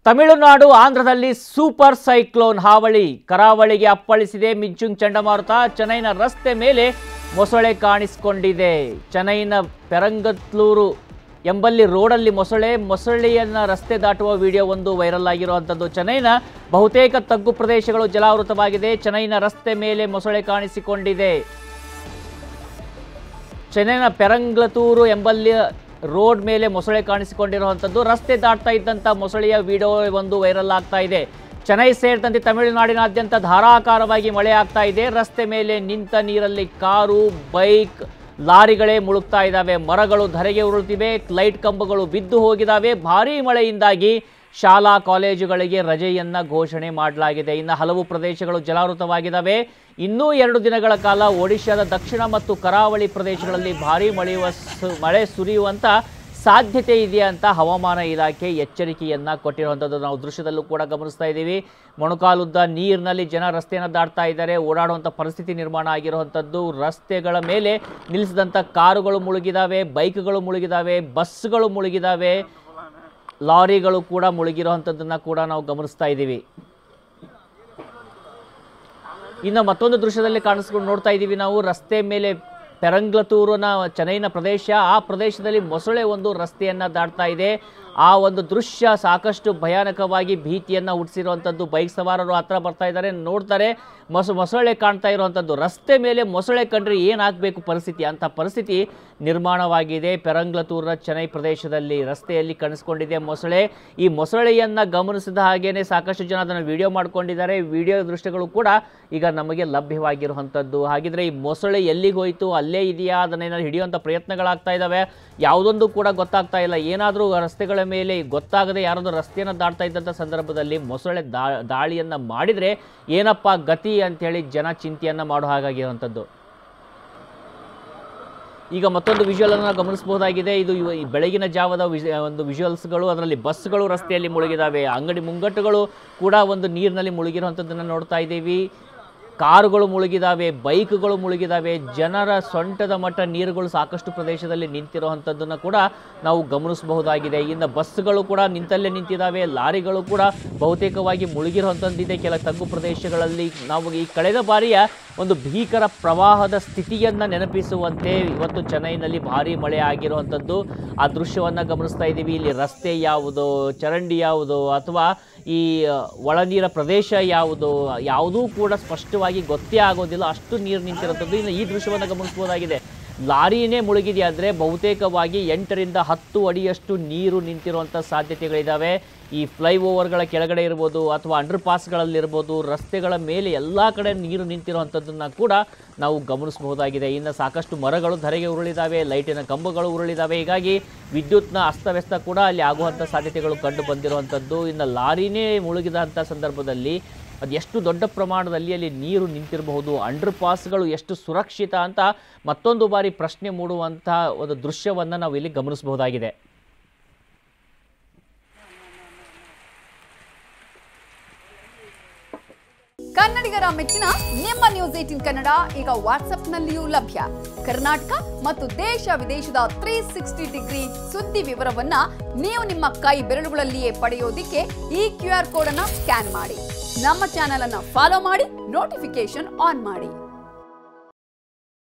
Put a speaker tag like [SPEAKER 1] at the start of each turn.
[SPEAKER 1] ತಮಿಳುನಾಡು ಆಂಧ್ರದಲ್ಲಿ super cyclone ಹಾವಳಿ ಕರಾವಳಿಗೆ ಅಪ್ಪಳಿಸಿದೆ ಮಿಂಚುಂಗ್ ಚಂಡಮಾರುತ ಚೆನ್ನೈನ ರಸ್ತೆ ಮೇಲೆ ಮೊಸಳೆ ಕಾಣಿಸಿಕೊಂಡಿದೆ ಚೆನ್ನೈನ ಪೆರಂಗತ್ಲೂರು ಎಂಬಲ್ಲಿ ರೋಡಲ್ಲಿ ಮೊಸಳೆ ಮೊಸಳೆಯನ್ನ ರಸ್ತೆ ದಾಟುವ ವಿಡಿಯೋ ಒಂದು ವೈರಲ್ ಆಗಿರುವಂಥದ್ದು ಚೆನ್ನೈನ ಬಹುತೇಕ ತಗ್ಗು ಪ್ರದೇಶಗಳು ಜಲಾವೃತವಾಗಿದೆ ಚೆನ್ನೈನ ರಸ್ತೆ ಮೇಲೆ ಮೊಸಳೆ ಕಾಣಿಸಿಕೊಂಡಿದೆ ಚೆನ್ನೈನ ಪೆರಂಗ್ಲತೂರು ಎಂಬಲ್ಲಿ ರೋಡ್ ಮೇಲೆ ಮೊಸಳೆ ಕಾಣಿಸಿಕೊಂಡಿರುವಂಥದ್ದು ರಸ್ತೆ ದಾಟ್ತಾ ಇದ್ದಂಥ ಮೊಸಳೆಯ ವಿಡಿಯೋ ಒಂದು ವೈರಲ್ ಆಗ್ತಾ ಇದೆ ಚೆನ್ನೈ ಸೇರಿದಂತೆ ತಮಿಳುನಾಡಿನಾದ್ಯಂತ ಧಾರಾಕಾರವಾಗಿ ಮಳೆ ಆಗ್ತಾ ಇದೆ ರಸ್ತೆ ಮೇಲೆ ನಿಂತ ನೀರಲ್ಲಿ ಕಾರು ಬೈಕ್ ಲಾರಿಗಳೇ ಮುಳುಗ್ತಾ ಇದ್ದಾವೆ ಮರಗಳು ಧರೆಗೆ ಉರುಳುತ್ತಿವೆ ಲೈಟ್ ಕಂಬಗಳು ಬಿದ್ದು ಹೋಗಿದ್ದಾವೆ ಭಾರೀ ಮಳೆಯಿಂದಾಗಿ ಶಾಲಾ ಕಾಲೇಜುಗಳಿಗೆ ರಜೆಯನ್ನ ಘೋಷಣೆ ಮಾಡಲಾಗಿದೆ ಇನ್ನು ಹಲವು ಪ್ರದೇಶಗಳು ಜಲಾವೃತವಾಗಿದ್ದಾವೆ ಇನ್ನೂ ಎರಡು ದಿನಗಳ ಕಾಲ ಒಡಿಶಾದ ದಕ್ಷಿಣ ಮತ್ತು ಕರಾವಳಿ ಪ್ರದೇಶಗಳಲ್ಲಿ ಭಾರೀ ಮಳೆಯುವ ಸು- ಮಳೆ ಸುರಿಯುವಂತ ಸಾಧ್ಯತೆ ಇದೆ ಅಂತ ಹವಾಮಾನ ಇಲಾಖೆ ಎಚ್ಚರಿಕೆಯನ್ನ ಕೊಟ್ಟಿರುವಂಥದ್ದು ನಾವು ದೃಶ್ಯದಲ್ಲೂ ಕೂಡ ಗಮನಿಸ್ತಾ ಇದ್ದೀವಿ ಮೊಣಕಾಲುದ್ದ ನೀರಿನಲ್ಲಿ ಜನ ರಸ್ತೆಯನ್ನು ದಾಟ್ತಾ ಇದ್ದಾರೆ ಓಡಾಡುವಂಥ ಪರಿಸ್ಥಿತಿ ನಿರ್ಮಾಣ ಆಗಿರುವಂಥದ್ದು ರಸ್ತೆಗಳ ಮೇಲೆ ನಿಲ್ಲಿಸಿದಂಥ ಕಾರುಗಳು ಮುಳುಗಿದಾವೆ ಬೈಕ್ಗಳು ಮುಳುಗಿದಾವೆ ಬಸ್ಗಳು ಮುಳುಗಿದಾವೆ ಲಾರಿಗಳು ಕೂಡ ಮುಳುಗಿರುವಂಥದ್ದನ್ನು ಕೂಡ ನಾವು ಗಮನಿಸ್ತಾ ಇದ್ದೀವಿ ಇನ್ನು ಮತ್ತೊಂದು ದೃಶ್ಯದಲ್ಲಿ ಕಾಣಿಸ್ಕೊಂಡು ನೋಡ್ತಾ ಇದ್ದೀವಿ ನಾವು ರಸ್ತೆ ಮೇಲೆ ಪೆರಂಗ್ಲತೂರಿನ ಚೆನ್ನೈನ ಪ್ರದೇಶ ಆ ಪ್ರದೇಶದಲ್ಲಿ ಮೊಸಳೆ ಒಂದು ರಸ್ತೆಯನ್ನು ದಾಟ್ತಾ ಇದೆ ಆ ಒಂದು ದೃಶ್ಯ ಸಾಕಷ್ಟು ಭಯಾನಕವಾಗಿ ಭೀತಿಯನ್ನು ಹುಟ್ಟಿಸಿರುವಂಥದ್ದು ಬೈಕ್ ಸವಾರರು ಹತ್ರ ಬರ್ತಾ ಇದ್ದಾರೆ ನೋಡ್ತಾರೆ ಮೊಸ ಮೊಸಳೆ ಕಾಣ್ತಾ ಇರುವಂಥದ್ದು ರಸ್ತೆ ಮೇಲೆ ಮೊಸಳೆ ಕಂಡ್ರೆ ಏನಾಗಬೇಕು ಪರಿಸ್ಥಿತಿ ಅಂತ ಪರಿಸ್ಥಿತಿ ನಿರ್ಮಾಣವಾಗಿದೆ ಪೆರಂಗ್ಲತೂರಿನ ಚೆನ್ನೈ ಪ್ರದೇಶದಲ್ಲಿ ರಸ್ತೆಯಲ್ಲಿ ಕಾಣಿಸ್ಕೊಂಡಿದೆ ಮೊಸಳೆ ಈ ಮೊಸಳೆಯನ್ನು ಗಮನಿಸಿದ ಹಾಗೇನೆ ಸಾಕಷ್ಟು ಜನ ಅದನ್ನು ವಿಡಿಯೋ ಮಾಡ್ಕೊಂಡಿದ್ದಾರೆ ವಿಡಿಯೋ ದೃಶ್ಯಗಳು ಕೂಡ ಈಗ ನಮಗೆ ಲಭ್ಯವಾಗಿರುವಂಥದ್ದು ಹಾಗಿದ್ರೆ ಈ ಮೊಸಳೆ ಎಲ್ಲಿಗೆ ಹೋಯಿತು ಅಲ್ಲೇ ಇದೆಯಾ ಅದನ್ನೇನಾದ್ರು ಹಿಡಿಯುವಂಥ ಪ್ರಯತ್ನಗಳಾಗ್ತಾ ಇದ್ದಾವೆ ಯಾವುದೊಂದು ಕೂಡ ಗೊತ್ತಾಗ್ತಾ ಇಲ್ಲ ಏನಾದರೂ ರಸ್ತೆಗಳ ಮೇಲೆ ಗೊತ್ತಾಗದೆ ಯಾರಾದರೂ ರಸ್ತೆಯನ್ನು ದಾಟ್ತಾ ಇದ್ದಂಥ ಸಂದರ್ಭದಲ್ಲಿ ಮೊಸಳೆ ದಾ ದಾಳಿಯನ್ನು ಮಾಡಿದರೆ ಏನಪ್ಪ ಗತಿ ಅಂಥೇಳಿ ಜನ ಚಿಂತೆಯನ್ನು ಮಾಡೋ ಹಾಗಾಗಿರುವಂಥದ್ದು ಈಗ ಮತ್ತೊಂದು ವಿಜುವಲ್ ಅನ್ನು ಗಮನಿಸಬಹುದಾಗಿದೆ ಇದು ಇವ- ಈ ಬೆಳಗಿನ ಜಾವದ ವಿಜ ಒಂದು ವಿಜುವಲ್ಸ್ಗಳು ಅದರಲ್ಲಿ ಬಸ್ಗಳು ರಸ್ತೆಯಲ್ಲಿ ಮುಳುಗಿದಾವೆ ಅಂಗಡಿ ಮುಂಗಟ್ಟುಗಳು ಕೂಡ ಒಂದು ನೀರಿನಲ್ಲಿ ಮುಳುಗಿರುವಂಥದ್ದನ್ನು ನೋಡ್ತಾ ಇದ್ದೀವಿ ಕಾರುಗಳು ಮುಳುಗಿದಾವೆ ಬೈಕ್ಗಳು ಮುಳುಗಿದಾವೆ ಜನರ ಸೊಂಟದ ಮಟ್ಟ ನೀರುಗಳು ಸಾಕಷ್ಟು ಪ್ರದೇಶದಲ್ಲಿ ನಿಂತಿರುವಂಥದ್ದನ್ನು ಕೂಡ ನಾವು ಗಮನಿಸಬಹುದಾಗಿದೆ ಇನ್ನು ಬಸ್ಗಳು ಕೂಡ ನಿಂತಲ್ಲೇ ನಿಂತಿದ್ದಾವೆ ಲಾರಿಗಳು ಕೂಡ ಬಹುತೇಕವಾಗಿ ಮುಳುಗಿರುವಂಥದ್ದಿದೆ ಕೆಲ ತಗ್ಗು ಪ್ರದೇಶಗಳಲ್ಲಿ ನಾವು ಈ ಕಳೆದ ಬಾರಿಯ ಒಂದು ಭೀಕರ ಪ್ರವಾಹದ ಸ್ಥಿತಿಯನ್ನು ನೆನಪಿಸುವಂತೆ ಇವತ್ತು ಚೆನ್ನೈನಲ್ಲಿ ಭಾರಿ ಮಳೆ ಆಗಿರುವಂಥದ್ದು ಆ ದೃಶ್ಯವನ್ನು ಗಮನಿಸ್ತಾ ಇದ್ದೀವಿ ಇಲ್ಲಿ ರಸ್ತೆ ಯಾವುದು ಚರಂಡಿ ಯಾವುದು ಅಥವಾ ಈ ಅ, ಒಳನೀರ ಪ್ರದೇಶ ಯಾವುದು ಯಾವುದೂ ಕೂಡ ಸ್ಪಷ್ಟವಾಗಿ ಗೊತ್ತೇ ಆಗೋದಿಲ್ಲ ಅಷ್ಟು ನೀರು ನಿಂತಿರುವಂಥದ್ದು ಇನ್ನು ಈ ದೃಶ್ಯವನ್ನು ಗಮನಿಸಬಹುದಾಗಿದೆ ಲಾರಿನೇ ಮುಳುಗಿದೆಯಾದರೆ ಬಹುತೇಕವಾಗಿ ಎಂಟರಿಂದ ಹತ್ತು ಅಡಿಯಷ್ಟು ನೀರು ನಿಂತಿರುವಂಥ ಸಾಧ್ಯತೆಗಳಿದ್ದಾವೆ ಈ ಫ್ಲೈಓವರ್ಗಳ ಕೆಳಗಡೆ ಇರ್ಬೋದು ಅಥವಾ ಅಂಡರ್ ಪಾಸ್ಗಳಲ್ಲಿರ್ಬೋದು ರಸ್ತೆಗಳ ಮೇಲೆ ಎಲ್ಲ ಕಡೆ ನೀರು ನಿಂತಿರುವಂಥದ್ದನ್ನು ಕೂಡ ನಾವು ಗಮನಿಸಬಹುದಾಗಿದೆ ಇನ್ನು ಸಾಕಷ್ಟು ಮರಗಳು ಧರೆಗೆ ಉರುಳಿದಾವೆ ಲೈಟಿನ ಕಂಬಗಳು ಉರುಳಿದಾವೆ ಹೀಗಾಗಿ ವಿದ್ಯುತ್ನ ಅಸ್ತವ್ಯಸ್ತ ಕೂಡ ಅಲ್ಲಿ ಆಗುವಂಥ ಸಾಧ್ಯತೆಗಳು ಕಂಡು ಬಂದಿರುವಂಥದ್ದು ಇನ್ನು ಲಾರಿನೇ ಮುಳುಗಿದಂಥ ಸಂದರ್ಭದಲ್ಲಿ ಅದು ಎಷ್ಟು ದೊಡ್ಡ ಪ್ರಮಾಣದಲ್ಲಿ ಅಲ್ಲಿ ನೀರು ನಿಂತಿರಬಹುದು ಅಂಡರ್ ಪಾಸ್ಗಳು ಎಷ್ಟು ಸುರಕ್ಷಿತ ಅಂತ ಮತ್ತೊಂದು ಬಾರಿ ಪ್ರಶ್ನೆ ಮೂಡುವಂಥ ಒಂದು ದೃಶ್ಯವನ್ನು ನಾವು ಇಲ್ಲಿ ಗಮನಿಸಬಹುದಾಗಿದೆ
[SPEAKER 2] ಕನ್ನಡಿಗರ ಮೆಚ್ಚಿನ ನಿಮ್ಮ ನ್ಯೂಸ್ ಏಟಿನ್ ಕನ್ನಡ ಈಗ ವಾಟ್ಸ್ಆಪ್ನಲ್ಲಿಯೂ ಲಭ್ಯ ಕರ್ನಾಟಕ ಮತ್ತು ದೇಶ ವಿದೇಶದ ತ್ರೀ ಸಿಕ್ಸ್ಟಿ ಡಿಗ್ರಿ ಸುದ್ದಿ ವಿವರವನ್ನ ನೀವು ನಿಮ್ಮ ಕೈ ಬೆರಳುಗಳಲ್ಲಿಯೇ ಪಡೆಯೋದಿಕ್ಕೆ ಈ ಕ್ಯೂ ಆರ್ ಕೋಡ್ ಅನ್ನ ಸ್ಕ್ಯಾನ್ ಮಾಡಿ ನಮ್ಮ ಚಾನೆಲ್ ಅನ್ನ ಫಾಲೋ ಮಾಡಿ ನೋಟಿಫಿಕೇಶನ್ ಆನ್ ಮಾಡಿ